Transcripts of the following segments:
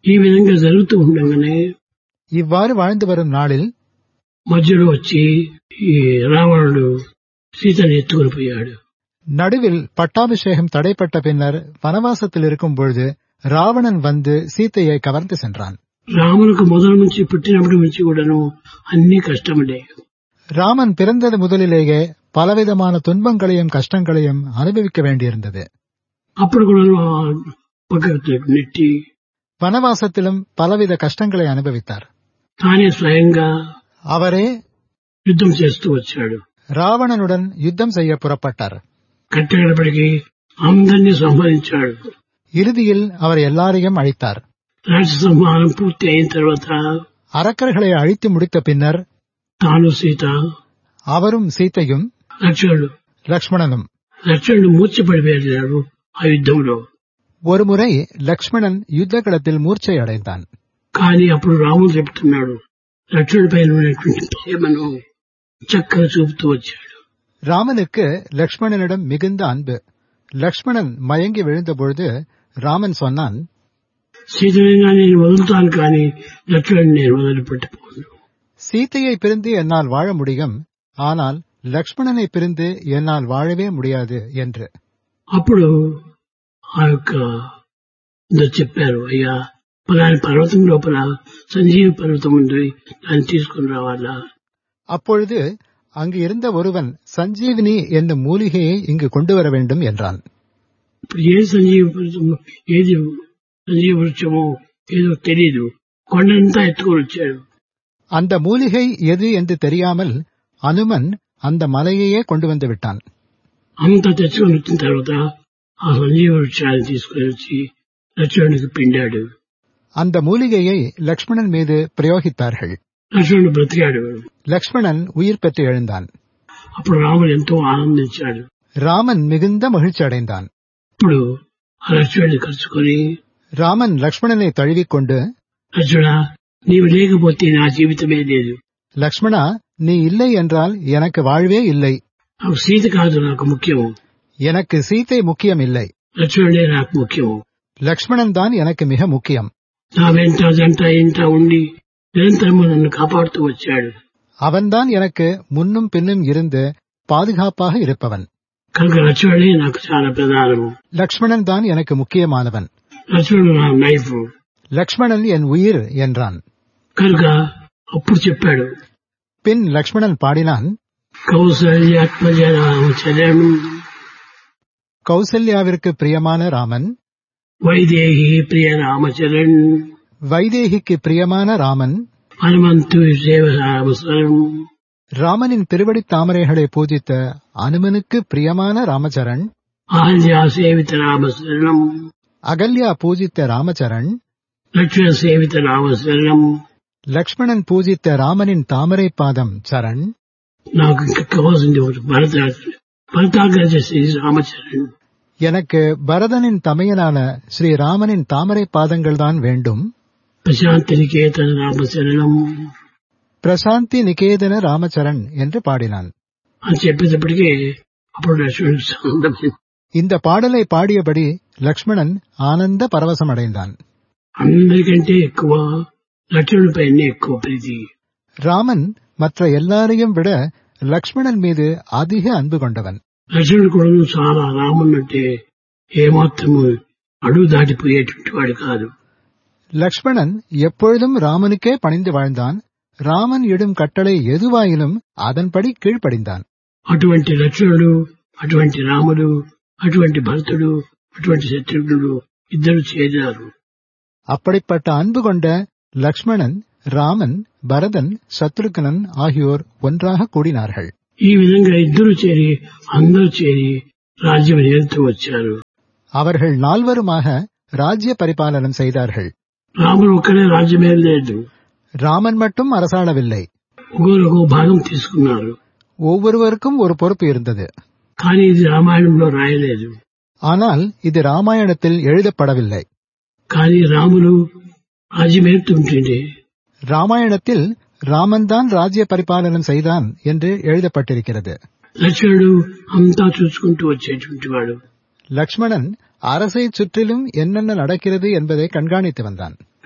ఈ విధంగా జరుగుతూ ఉండగానే இவ்வாறு வாழ்ந்து வரும் நாளில் మధ్యలో వచ్చి ఈ రావణుడు సీతని ఎత్తుకుని పోయాడు நடுவில் பட்டாபிஷேகம் தடைப்பட்ட பின்னர் வனவாசத்தில் இருக்கும் பொழுது ராவணன் வந்து சீத்தையை கவர்ந்து சென்றான் రామునికి మొదలు నుంచి పుట్టినప్పటి నుంచి కూడాను అన్ని కష్టములే ராமன் பிறந்தது முதலிலேயே பலவிதமான துன்பங்களையும் கஷ்டங்களையும் அனுபவிக்க வேண்டியிருந்தது అప్పుడు కూడా పక్కకు నెట్టి வனவாசத்திலும் பலவித கஷ்டங்களை அனுபவித்தார் తానే స్వయంగా அவரே యుద్ధం చేస్తూ వచ్చాడు ராவணனுடன் யுத்தம் செய்ய புறப்பட்டார் కట్టగడపడికి అందరినీ సంహరించాడు இறுதியில் அவர் எல்லாரையும் அழித்தார் రాక్షస సంహారం పూర్తి అయిన తర్వాత அரக்கர்களை அழித்து முடித்த பின்னர் తాను సీత அவரும் சீத்தையும் లక్ష్మణుడు லக்ஷ்மணனும் లక్ష్మణుడు మూర్చపడిపోయాడు ఆ యుద్ధంలో ஒருமுறை லக்ஷ்மணன் யுத்த களத்தில் மூர்ச்சை அடைந்தான் కానీ అప్పుడు రాముడు చెప్తున్నాడు లక్ష్మణుడి పైన ఉన్నటువంటి ప్రేమను చక్కగా చూపుతూ వచ్చాడు ராமனுக்கு லக்ஷ்மணனிடம் மிகுந்த அன்பு லக்ஷ்மணன் மயங்கி விழுந்தபொழுது ராமன் சொன்னான் సీతనైనా నేను వదులుతాను కానీ లక్ష్మణుని నేను వదిలిపెట్టిపోను சீத்தையை பிரிந்து என்னால் வாழ முடியும் ஆனால் லக்ஷ்மணனை பிரிந்து என்னால் வாழவே முடியாது என்று అప్పుడు ఆ యొక్క ఇందో చెప్పారు అయ్యా పలాని పర్వతం లోపల సంజీవ పర్వతం ఉంది దాన్ని తీసుకుని రావాలా அப்பொழுது அங்கு இருந்த ஒருவன் சஞ்சீவினி என்னும் மூலிகையை இங்கு கொண்டு வர வேண்டும் என்றான் ఇప్పుడు ఏ సంజీవ పర్వతం ఏది సంజీవ వృక్షమో ఏదో తెలియదు కొండంతా ఎత్తుకొని వచ్చాడు அந்த மூலிகை எது என்று தெரியாமல் அனுமன் அந்த மலையையே கொண்டு வந்து விட்டான் అంతా తెచ్చుకొని వచ్చిన తర్వాత ఆ సంజీవ వృక్షాన్ని తీసుకుని వచ్చి లక్ష్మణుడికి పిండాడు அந்த மூலிகையை லக்ஷ்மணன் மீது பிரயோகித்தார்கள் లక్ష్మణుడు బ్రతికాడు லக்ஷ்மணன் உயிர் பெற்று எழுந்தான் అప్పుడు రాముడు ఎంతో ఆనందించాడు ராமன் மிகுந்த மகிழ்ச்சி அடைந்தான் ఇప్పుడు ఆ లక్ష్మణుడిని కలుసుకొని ராமன் லக்ஷ்மணனை தழுவிக்கொண்டு లక్ష్మణ నీవు లేకపోతే నా జీవితమే లేదు லக்ஷ்மணா நீ இல்லை என்றால் எனக்கு வாழ்வே இல்லை నాకు సీత కాదు నాకు ముఖ్యము எனக்கு சீத்தை முக்கியம் இல்லை లక్ష్మణుడే నాకు ముఖ్యము லக்ஷ்மணன் தான் எனக்கு மிக முக்கியம் నా వెంట జంట ఇంట ఉండి నిరంతరము నన్ను కాపాడుతూ వచ్చాడు அவன்தான் எனக்கு முன்னும் பின்னும் இருந்து பாதுகாப்பாக இருப்பவன் కనుక లక్ష్మణుడే నాకు చాలా ప్రధానము லக்ஷ்மணன் தான் எனக்கு முக்கியமானவன் లక్ష్మణుడు నా నైఫ్ லக்ஷ்மணன் என் உயிர் என்றான் కనుక అప్పుడు చెప్పాడు பின் லக்ஷ்மணன் பாடினான் కౌసల్యాత్మజ రామచరణం கௌசல்யாவிற்கு பிரியமான ராமன் వైదేహి ప్రియ రామచరణ్ வைதேகிக்கு பிரியமான ராமன் హనుమంతు సేవ రామసరం ராமனின் திருவடித் தாமரைகளை பூஜித்த அனுமனுக்கு பிரியமான ராமச்சரண் అహల్యా సేవిత రామశరణం அகல்யா பூஜித்த ராமச்சரண் లక్ష్మణ సేవిత రామశరణం லக்ஷ்மணன் பூஜித்த ராமனின் தாமரை பாதம் சரண் నాకు ఇంకా కావాల్సింది ఒకటి భరత భరతాగ్రజ శ్రీ రామచరణ్ எனக்கு பரதனின் தமையனான ஸ்ரீ ராமனின் தாமரை பாதங்கள் தான் வேண்டும் ప్రశాంతి నికేతన రామశరణం பிரசாந்தி நிகேதன ராமச்சரண் என்று பாடினான் అని చెప్పేటప్పటికే అప్పుడు లక్ష్మణుడు ఆనందమైంది இந்த பாடலை பாடியபடி லக்ஷ்மணன் ஆனந்த பரவசமடைந்தான் అందరికంటే ఎక్కువ లక్ష్మణుడి పైన ఎక్కువ ప్రీతి ராமன் மற்ற எல்லாரையும் விட லக்ஷ்மணன் மீது அதிக அன்பு கொண்டவன் లక్ష్మణుడు కూడా చాలా రాముడు అంటే ఏమాత్రము అడుగు దాటిపోయేటువంటి వాడు కాదు லக்ஷ்மணன் எப்பொழுதும் ராமனுக்கே பணிந்து வாழ்ந்தான் ராமன் இடும் கட்டளை எதுவாயினும் அதன்படி கீழ்ப்படிந்தான் అటువంటి లక్ష్మణుడు అటువంటి రాముడు అటువంటి భరతుడు అటువంటి శత్రుఘ్నుడు ఇద్దరు చేరారు அப்படிப்பட்ட அன்பு கொண்ட லக்ஷ்மணன் ராமன் பரதன் சத்ருகனன் ஆகியோர் ஒன்றாக கூடினார்கள் ఈ విధంగా ఇద్దరు చేరి అందరూ చేరి రాజ్యం ఏలుతూ వచ్చారు அவர்கள் நால்வருமாக ராஜ்ய பரிபாலனம் செய்தார்கள் రాముడు ఒక్కడే రాజ్యం లేదు ராமன் மட்டும் அரசாளவில்லை ఒకరు ఒక భాగం తీసుకున్నారు ஒவ்வொருவருக்கும் ஒரு பொறுப்பு இருந்தது కానీ ఇది రామాయణంలో రాయలేదు ஆனால் இது ராமாயணத்தில் எழுதப்படவில்லை కానీ రాములు రాజ్యమేలుతుంటే ராமாயணத்தில் ராமன் தான் ராஜ்ய பரிபாலனம் செய்தான் என்று எழுதப்பட்டிருக்கிறது లక్ష్మణుడు అంతా చూసుకుంటూ వచ్చేటువంటి వాడు லக்ஷ்மணன் அரசை சுற்றிலும் என்னென்ன நடக்கிறது என்பதை கண்காணித்து வந்தான்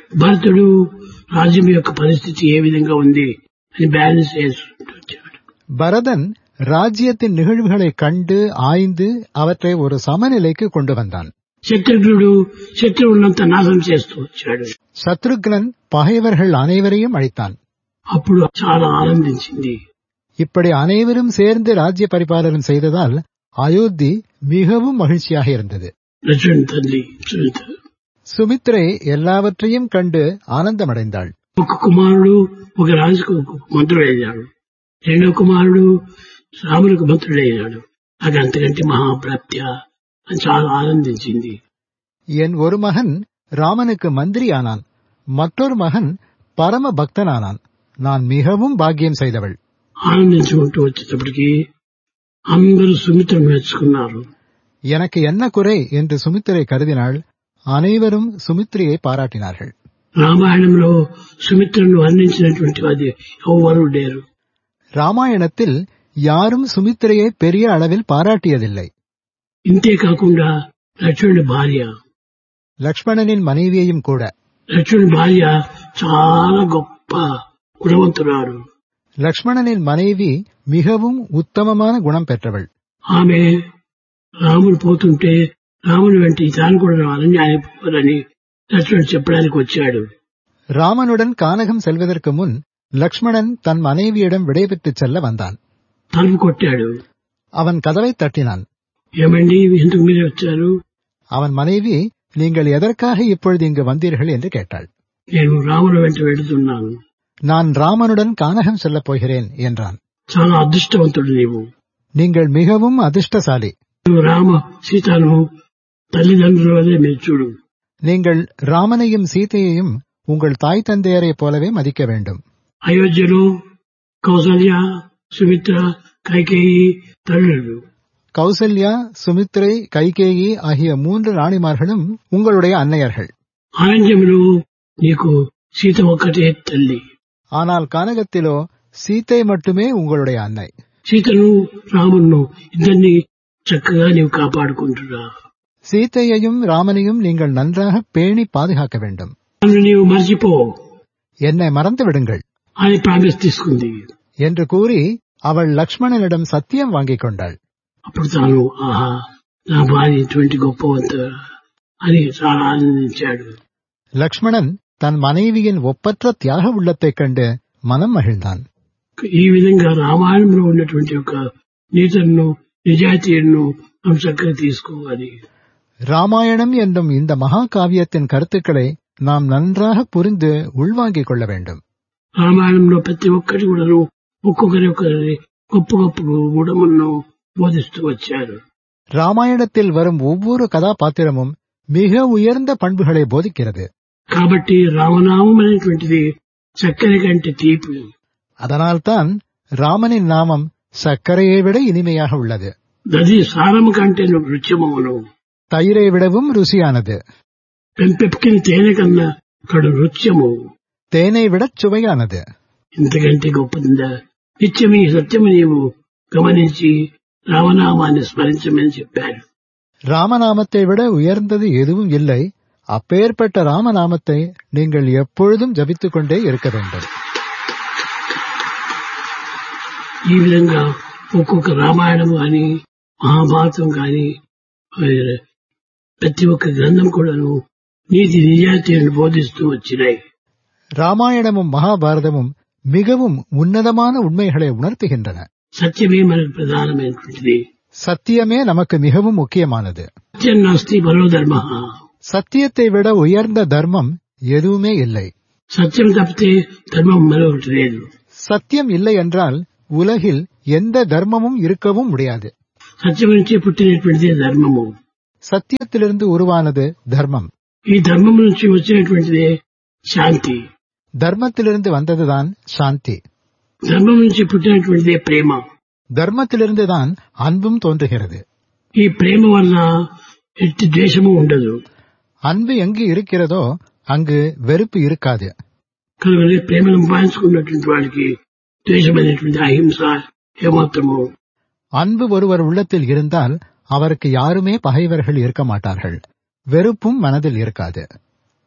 భరతుడు రాజ్యం యొక్క పరిస్థితి ఏ విధంగా ఉంది అని బ్యాలెన్స్ చేసుకుంటూ వచ్చాడు பரதன் ராஜ்யத்தின் நிகழ்வுகளை கண்டு ஆய்ந்து அவற்றை ஒரு சமநிலைக்கு கொண்டு வந்தான் శత్రుఘ్నుడు శత్రువులంతా నాశనం చేస్తూ వచ్చాడు சத்ருக்னன் பகைவர்கள் அனைவரையும் அழித்தான் అప్పుడు చాలా ఆనందించింది இப்படி அனைவரும் சேர்ந்து ராஜ்ய பரிபாலனம் செய்ததால் அயோத்தி மிகவும் மகிழ்ச்சியாக இருந்தது లక్ష్మణ్ తల్లి సునీత சுமித்ரை எல்லாவற்றையும் கண்டு ஆனந்தமடைந்தாள் ఒక కుమారుడు ఒక రాజుకు మంత్రుడయ్యాడు రెండో కుమారుడు రాములకు మంత్రుడయ్యాడు అది అంతకంటే మహాప్రాప్త్య అని చాలా ఆనందించింది என் ஒரு மகன் ராமனுக்கு மந்திரி ஆனான் மற்றொரு மகன் பரம பக்தனானான் நான் மிகவும் பாக்கியம் செய்தவள் ఆనందించుకుంటూ వచ్చేటప్పటికి అందరూ సుమిత్ర మెచ్చుకున్నారు எனக்கு என்ன குறை என்று சுமித்திரை கருதினாள் அனைவரும் சுமித்ரியை பாராட்டினார்கள் రామాయణంలో సుమిత్రను వర్ణించినటువంటి అది ఎవ్వరూ లేరు ராமாயணத்தில் யாரும் சுமித்திரையை பெரிய அளவில் பாராட்டியதில்லை ఇంతే కాకుండా లక్ష్మణుడి భార్య லக்ஷ்மணனின் மனைவியையும் கூட లక్ష్మణుడి భార్య చాలా గొప్ప గుణవంతురాలు லக்ஷ்மணனின் மனைவி மிகவும் உத்தமமான குணம் பெற்றவள் ఆమె రాముడు పోతుంటే రాముని వెంట తాను కూడా రావాలని ఆయన పోవాలని లక్ష్మణుడు చెప్పడానికి వచ్చాడు ராமனுடன் கானகம் செல்வதற்கு முன் லக்ஷ்மணன் தன் மனைவியிடம் விடைபெற்றுச் செல்ல வந்தான் తలుపు కొట్టాడు அவன் கதவை தட்டினான் ఏమండి ఎందుకు మీరు వచ్చారు அவன் மனைவி நீங்கள் எதற்காக இப்பொழுது இங்கு வந்தீர்கள் என்று கேட்டாள் నేను రాముడు వెంట వెళుతున్నాను நான் ராமனுடன் கானகம் செல்லப் போகிறேன் என்றான் చాలా అదృష్టవంతుడు నీవు நீங்கள் மிகவும் அதிர்ஷ்டசாலி నువ్వు రామ సీతను తల్లిదండ్రుల వల్లే మీరు చూడు நீங்கள் ராமனையும் சீதையையும் உங்கள் தாய் தந்தையரைப் போலவே மதிக்க வேண்டும் అయోధ్యలో కౌసల్య సుమిత్ర కైకేయి తల్లులు கௌசல்யா சுமித்ரை கைகேயி ஆகிய மூன்று ராணிமார்களும் உங்களுடைய அன்னையர்கள் ఆనంద్యంలో నీకు సీత ఒక్కటే తల్లి ஆனால் கானகத்திலோ சீத்தை மட்டுமே உங்களுடைய அன்னை సీతను రామును ఇద్దరిని చక్కగా నీవు కాపాడుకుంటున్నా சீத்தையையும் ராமனையும் நீங்கள் நன்றாக பேணி பாதுகாக்க வேண்டும் నన్ను నీవు మర్చిపో என்னை மறந்து விடுங்கள் అని ప్రామిస్ తీసుకుంది என்று கூறி அவள் லக்ஷ்மணனிடம் சத்தியம் வாங்கிக் கொண்டாள் అప్పుడు తాను ఆహా నా భార్య ఇటువంటి గొప్పవంత అని చాలా ఆనందించాడు லக்ஷ்மணன் தன் மனைவியின் ஒப்பற்ற தியாக உள்ளத்தைக் கண்டு மனம் மகிழ்ந்தான் ఈ విధంగా రామాయణంలో ఉన్నటువంటి ఒక నీతులను నిజాయితీలను మనం చక్కగా తీసుకోవాలి ராமாயணம் என்னும் இந்த மகா காவியத்தின் கருத்துக்களை நாம் நன்றாக புரிந்து உள்வாங்கிக் கொள்ள வேண்டும் రామాయణంలో ప్రతి ఒక్కటి కూడాను ఒక్కొక్కరి ఒక్కరి గొప్ప గొప్ప గుణములను బోధిస్తూ వచ్చారు ராமாயணத்தில் வரும் ஒவ்வொரு கதாபாத்திரமும் மிக உயர்ந்த பண்புகளை போதிக்கிறது కాబట్టి రామనామం అనేటువంటిది చక్కెర కంటే తీపి அதனால்தான் ராமனின் நாமம் சர்க்கரையை விட இனிமையாக உள்ளது నది సారము కంటే రుచ్యమవును தயிரை விடவும் ருசியானது పెంపెక్కిన తేనె కన్నా కడు రుచ్యము தேனை விடச் சுவையானது ఇంతకంటే గొప్పదిందా నిత్యమీ సత్యము నీవు గమనించి రామనామాన్ని స్మరించమని చెప్పారు ராமநாமத்தை விட உயர்ந்தது எதுவும் இல்லை அப்பேற்பட்ட ராமநாமத்தை நீங்கள் எப்பொழுதும் ஜபித்துக் கொண்டே இருக்க வேண்டும் ఈ విధంగా ఒక్కొక్క రామాయణం కానీ మహాభారతం కానీ ప్రతి ఒక్క గ్రంథం కూడాను నీతి నిజాయితీలను బోధిస్తూ వచ్చినాయి ராமாயணமும் மகாபாரதமும் மிகவும் உன்னதமான உண்மைகளை உணர்த்துகின்றன సత్యమే మనకు ప్రధానమైనటువంటిది சத்தியமே நமக்கு மிகவும் முக்கியமானது సత్యం నాస్తి పరో ధర్మ சத்தியத்தை விட உயர்ந்த தர்மம் எதுவுமே இல்லை సత్యం తప్పితే ధర్మం మరొకటి లేదు சத்தியம் இல்லை என்றால் உலகில் எந்த தர்மமும் இருக்கவும் முடியாது సత్యం నుంచి పుట్టినటువంటిది ధర్మము சத்தியத்திலிருந்து உருவானது தர்மம் ఈ ధర్మం నుంచి వచ్చినటువంటిదే శాంతి தர்மத்திலிருந்து வந்ததுதான் சாந்தி ధర్మం నుంచి పుట్టినటువంటిదే ప్రేమ தர்மத்திலிருந்துதான் அன்பும் தோன்றுகிறது ఈ ప్రేమ వల్ల ఎట్టి ద్వేషము ఉండదు அன்பு எங்கு இருக்கிறதோ அங்கு வெறுப்பு இருக்காது కనుక ప్రేమను సంపాదించుకున్నటువంటి వాడికి ద్వేషం అనేటువంటి అహింస ఏమాత్రము அன்பு ஒருவர் உள்ளத்தில் இருந்தால் அவருக்கு யாருமே பகைவர்கள் இருக்க மாட்டார்கள் வெறுப்பும் மனதில் இருக்காது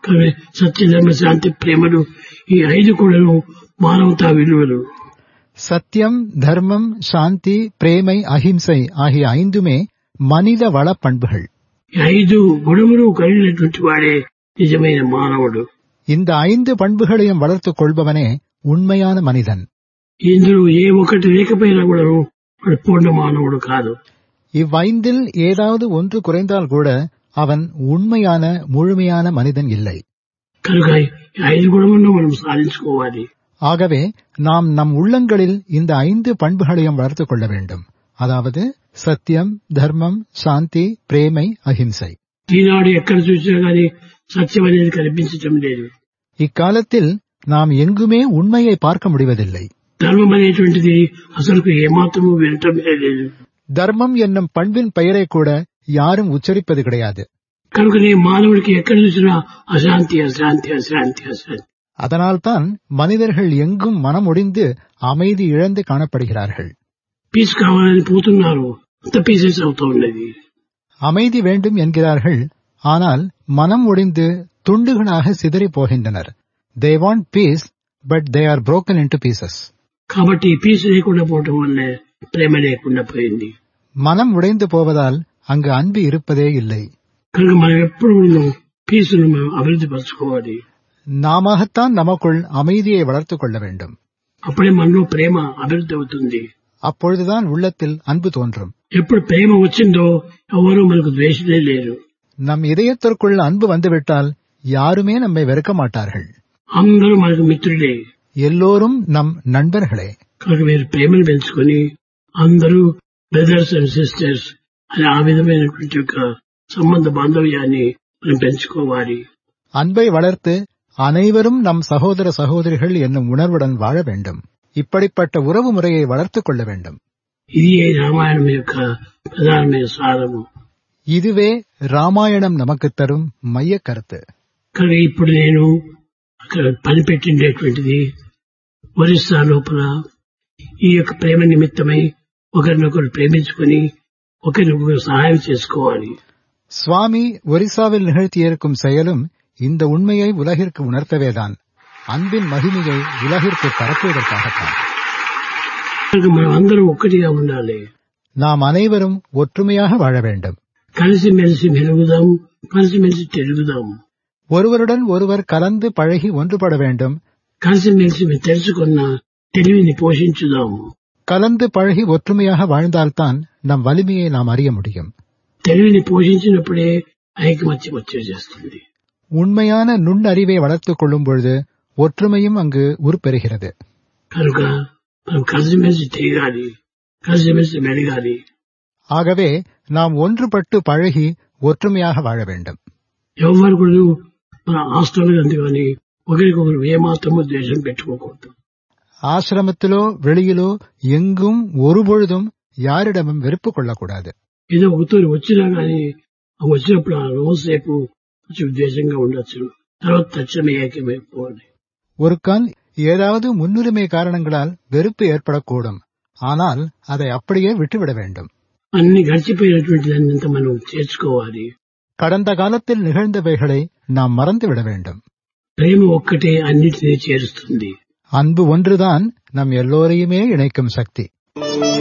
కానీ సత్యధర్మ శాంతి ప్రేమలు ఈ ఐదు కూడాను మానవతా విలువలు சத்தியம் தர்மம் சாந்தி பிரேமை அஹிம்சை ஆகிய ஐந்துமே மனித வள பண்புகள் ఈ ఐదు గుణములు కలిగినటువంటి వాడే నిజమైన మానవుడు இந்த ஐந்து பண்புகளையும் வளர்த்துக் கொள்பவனே உண்மையான மனிதன் ఇందులో ఏ ఒక్కటి లేకపోయినా కూడా వాడు పూర్ణ మానవుడు కాదు இவ்வைந்தில் ஏதாவது ஒன்று குறைந்தால் கூட அவன் உண்மையான முழுமையான மனிதன் இல்லை కనుక ఈ ఐదు గుణములను మనం సాధించుకోవాలి ஆகவே நாம் நம் உள்ளங்களில் இந்த ஐந்து பண்புகளையும் வளர்த்துக் கொள்ள வேண்டும் அதாவது சத்தியம் தர்மம் சாந்தி பிரேமை அஹிம்சை ఈనాడు ఎక్కడ చూసినా గానీ సత్యం అనేది కనిపించటం లేదు இக்காலத்தில் நாம் எங்குமே உண்மையை பார்க்க முடிவதில்லை ధర్మం అనేటువంటిది అసలు ఏమాత్రము వినటమే లేదు தர்மம் என்னும் பண்பின் பெயரை கூட யாரும் உச்சரிப்பது கிடையாது కనుకనే మానవుడికి ఎక్కడ చూసినా అశాంతి అశాంతి అశాంతి అశాంతి அதனால்தான் மனிதர்கள் எங்கும் மனமுடிந்து அமைதி இழந்து காணப்படுகிறார்கள் పీస్ కావాలని పోతున్నారు అంత పీసెస్ అవుతూ ఉన్నది அமைதி வேண்டும் என்கிறார்கள் ஆனால் மனம் ஒடிந்து துண்டுகளாக சிதறி போகின்றனர் they want peace but they are broken into pieces కాబట్టి పీస్ లేకుండా పోవటం వల్లే ప్రేమ లేకుండా పోయింది மனம் உடைந்து போவதால் அங்கு அன்பு இருப்பதே இல்லை కనుక మనం ఎప్పుడు పీస్ ను మనం అభివృద్ధి పరచుకోవాలి நாமத்தான் நமக்குள் அமைதியை வளர்த்துக் கொள்ள வேண்டும் అప్పుడే మనలో ప్రేమ అభివృద్ధి అవుతుంది அப்பொழுதுதான் உள்ளத்தில் அன்பு தோன்றும் ఎప్పుడు ప్రేమ వచ్చిందో ఎవరు మనకు ద్వేషమే లేరు நம் இதயத்திற்குள் அன்பு வந்துவிட்டால் யாருமே நம்மை வெறுக்க மாட்டார்கள் అందరూ మనకు మిత్రులే எல்லோரும் நம் நண்பர்களே కనుక మీరు ప్రేమను పెంచుకొని అందరూ బ్రదర్స్ అండ్ సిస్టర్స్ అని ఆ విధమైనటువంటి యొక్క సంబంధ బాంధవ్యాన్ని మనం పెంచుకోవాలి அன்பை வளர்த்து அனைவரும் நம் சகோதர சகோதரிகள் என்னும் உணர்வுடன் வாழ வேண்டும் இப்படிப்பட்ட உறவு முறையை வளர்த்துக் கொள்ள வேண்டும் ఇది రామాయణం యొక్క ప్రధానమైన సారము இதுவே ராமாயணம் நமக்கு தரும் மைய கருத்து కనుక ఇప్పుడు నేను అక్కడ పనిపెట్టిండేటువంటిది ఒరిస్సా లోపల ఈ యొక్క ప్రేమ నిమిత్తమై ఒకరినొకరు ప్రేమించుకొని ఒకరినొకరు సహాయం చేసుకోవాలి சுவாமி ஒரிசாவில் நிகழ்த்தியிருக்கும் செயலும் இந்த உண்மையை உலகிற்கு உணர்த்தவேதான் அன்பின் மகிமையை உலகிற்கு பரப்புவதற்காகத்தான் కనుక మనం అందరం ఒక్కటిగా ఉండాలి நாம் அனைவரும் ஒற்றுமையாக வாழ வேண்டும் కలిసిమెలిసి మెలుగుదాం కలిసిమెలిసి తెలుగుదాం ஒருவருடன் ஒருவர் கலந்து பழகி ஒன்றுபட வேண்டும் కలిసిమెలిసి మేము తెలుసుకున్న తెలివిని పోషించుదాం கலந்து பழகி ஒற்றுமையாக வாழ்ந்தால்தான் நம் வலிமையை நாம் அறிய முடியும் తెలివిని పోషించినప్పుడే ఐకమత్యం వచ్చేసేస్తుంది உண்மையான நுண்ணறிவை வளர்த்துக் கொள்ளும் பொழுது ஒற்றுமையும் அங்கு உருப்பெறுகிறது కనుక మనం కలిసిమెలిసి తిరగాలి కలిసిమెలిసి మెలగాలి ஆகவே நாம் ஒன்றுபட்டு பழகி ஒற்றுமையாக வாழ வேண்டும் ఎవరు కూడా మన హాస్టల్ అందుకని ఒకరికొకరు ఏమాత్రము ద్వేషం పెట్టుకోకూడదు ஆசிரமத்திலோ வெளியிலோ எங்கும் ஒருபொழுதும் யாரிடமும் வெறுப்பு கொள்ளக்கூடாது ఏదో ఒకతూరి వచ్చినా గాని ఆ వచ్చినప్పుడు ఆ రోజుసేపు కొంచెం ద్వేషంగా ఉండొచ్చు తర్వాత తక్షణమే ఏకమైపోవాలి ஒரு கால் ஏதாவது முன்னுரிமை காரணங்களால் வெறுப்பு ஏற்படக்கூடும் ஆனால் அதை அப்படியே விட்டுவிட வேண்டும் అన్ని గడిచిపోయినటువంటి దాన్ని మనం చేర్చుకోవాలి கடந்த காலத்தில் நிகழ்ந்தவைகளை நாம் மறந்துவிட வேண்டும் ప్రేమ ఒక్కటే అన్నిటినీ చేరుస్తుంది அன்பு ஒன்றுதான் நம் எல்லோரையுமே இணைக்கும் சக்தி